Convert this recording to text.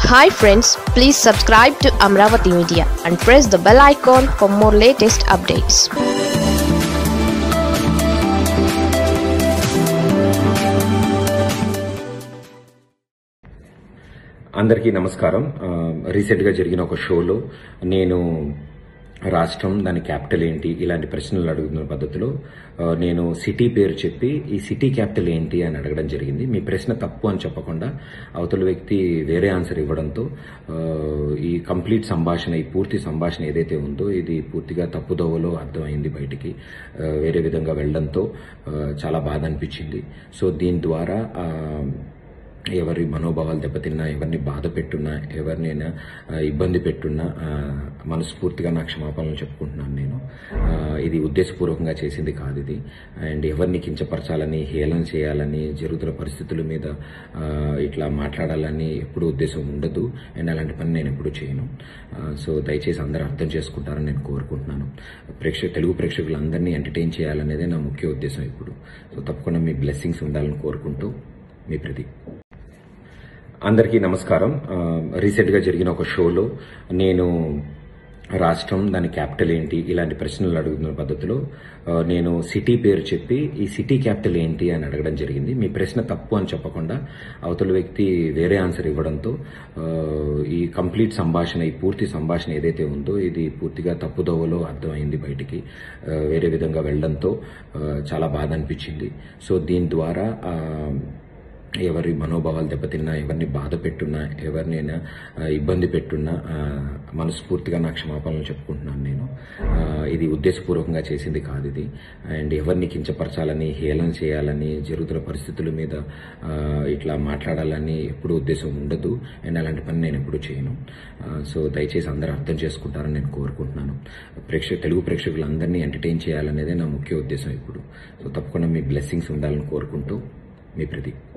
hi friends please subscribe to Amaravati media and press the bell icon for more latest updates అందరికీ నమస్కారం ఆ, రీసెంట్గా జరిగిన ఒక షోలో నేను రాష్ట్రం దాని క్యాపిటల్ ఏంటి ఇలాంటి ప్రశ్నలు అడుగుతున్న పద్ధతిలో ఆ, నేను సిటీ పేరు చెప్పి ఈ సిటీ క్యాపిటల్ ఏంటి అని అడగడం జరిగింది మీ ప్రశ్న తప్పు అని చెప్పకుండా అవతల వ్యక్తి వేరే ఆన్సర్ ఇవ్వడంతో ఆ, ఈ కంప్లీట్ సంభాషణ ఈ పూర్తి సంభాషణ ఏదైతే ఉందో ఇది పూర్తిగా తప్పుదోవలో అర్థమైంది బయటికి ఆ, వేరే విధంగా వెళ్ళడంతో ఆ, చాలా బాధ అనిపించింది సో దీని ద్వారా ఆ, ఎవరి మనోభావాలు దెబ్బతిన్నా ఎవరిని బాధ పెట్టున్నా ఎవరినైనా ఆ, ఇబ్బంది పెట్టున్నా ఆ, మనస్ఫూర్తిగా నా క్షమాపణలు చెప్పుకుంటున్నాను నేను ఆ, ఇది ఉద్దేశపూర్వకంగా చేసింది కాదు ఇది అండ్ ఎవరిని కించపరచాలని హేళన చేయాలని జరుగుతున్న పరిస్థితుల మీద ఆ, ఇట్లా మాట్లాడాలని ఎప్పుడు ఉద్దేశం ఉండదు అండ్ అలాంటి పని నేను ఎప్పుడు చేయను ఆ, సో దయచేసి అందరూ అర్థం చేసుకుంటారని నేను కోరుకుంటున్నాను ప్రేక్షక తెలుగు ప్రేక్షకులందరినీ ఎంటర్టైన్ చేయాలనేదే నా ముఖ్య ఉద్దేశం ఇప్పుడు సో తప్పకుండా మీ బ్లెస్సింగ్స్ ఉండాలని కోరుకుంటూ మీ ప్రదీప్ అందరికీ నమస్కారం ఆ, రీసెంట్గా జరిగిన ఒక షోలో నేను రాష్ట్రం దాని క్యాపిటల్ ఏంటి ఇలాంటి ప్రశ్నలు అడుగుతున్న పద్ధతిలో ఆ, నేను సిటీ పేరు చెప్పి ఈ సిటీ క్యాపిటల్ ఏంటి అని అడగడం జరిగింది మీ ప్రశ్న తప్పు అని చెప్పకుండా అవతల వ్యక్తి వేరే ఆన్సర్ ఇవ్వడంతో ఆ, ఈ కంప్లీట్ సంభాషణ ఈ పూర్తి సంభాషణ ఏదైతే ఉందో ఇది పూర్తిగా తప్పుదోవలో అర్థమైంది బయటికి ఆ, వేరే విధంగా వెళ్ళడంతో ఆ, చాలా బాధ అనిపించింది సో దీని ద్వారా ఆ, ఎవరి మనోభావాలు దెబ్బతిన్నా ఎవరిని బాధ పెట్టున్నా ఎవరినైనా ఆ, ఇబ్బంది పెట్టున్నా ఆ, మనస్ఫూర్తిగా నా క్షమాపణలు చెప్పుకుంటున్నాను నేను ఆ, ఇది ఉద్దేశపూర్వకంగా చేసింది కాదు ఇది అండ్ ఎవరిని కించపరచాలని హేళన చేయాలని జరుగుతున్న పరిస్థితుల మీద ఆ, ఇట్లా మాట్లాడాలని ఎప్పుడు ఉద్దేశం ఉండదు అండ్ అలాంటి పని నేను ఎప్పుడు చేయను ఆ, సో దయచేసి అందరూ అర్థం చేసుకుంటారని నేను కోరుకుంటున్నాను ప్రేక్షక తెలుగు ప్రేక్షకులందరినీ ఎంటర్టైన్ చేయాలనేదే నా ముఖ్య ఉద్దేశం ఇప్పుడు సో తప్పకుండా మీ బ్లెస్సింగ్స్ ఉండాలని కోరుకుంటూ మీ ప్రదీప్